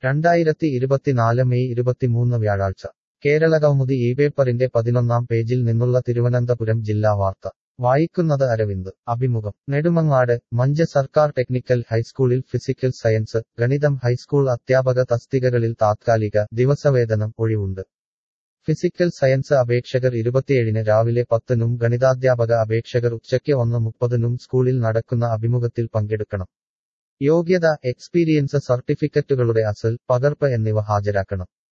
രണ്ടായിരത്തി ഇരുപത്തിനാല് മെയ് ഇരുപത്തിമൂന്ന് വ്യാഴാഴ്ച കേരളകൗമുദി ഈ പേപ്പറിന്റെ പതിനൊന്നാം പേജിൽ നിന്നുള്ള തിരുവനന്തപുരം ജില്ലാ വാർത്ത വായിക്കുന്നത് അരവിന്ദ് അഭിമുഖം നെടുമങ്ങാട് മഞ്ച സർക്കാർ ടെക്നിക്കൽ ഹൈസ്കൂളിൽ ഫിസിക്കൽ സയൻസ് ഗണിതം ഹൈസ്കൂൾ അധ്യാപക തസ്തികകളിൽ താത്കാലിക ദിവസവേതനം ഒഴിവുണ്ട് ഫിസിക്കൽ സയൻസ് അപേക്ഷകർ ഇരുപത്തിയേഴിന് രാവിലെ പത്തിനും ഗണിതാധ്യാപക അപേക്ഷകർ ഉച്ചയ്ക്ക് ഒന്ന് മുപ്പതിനും സ്കൂളിൽ നടക്കുന്ന അഭിമുഖത്തിൽ പങ്കെടുക്കണം യോഗ്യത എക്സ്പീരിയൻസ് സർട്ടിഫിക്കറ്റുകളുടെ അസൽ പകർപ്പ് എന്നിവ ഹാജരാക്കണം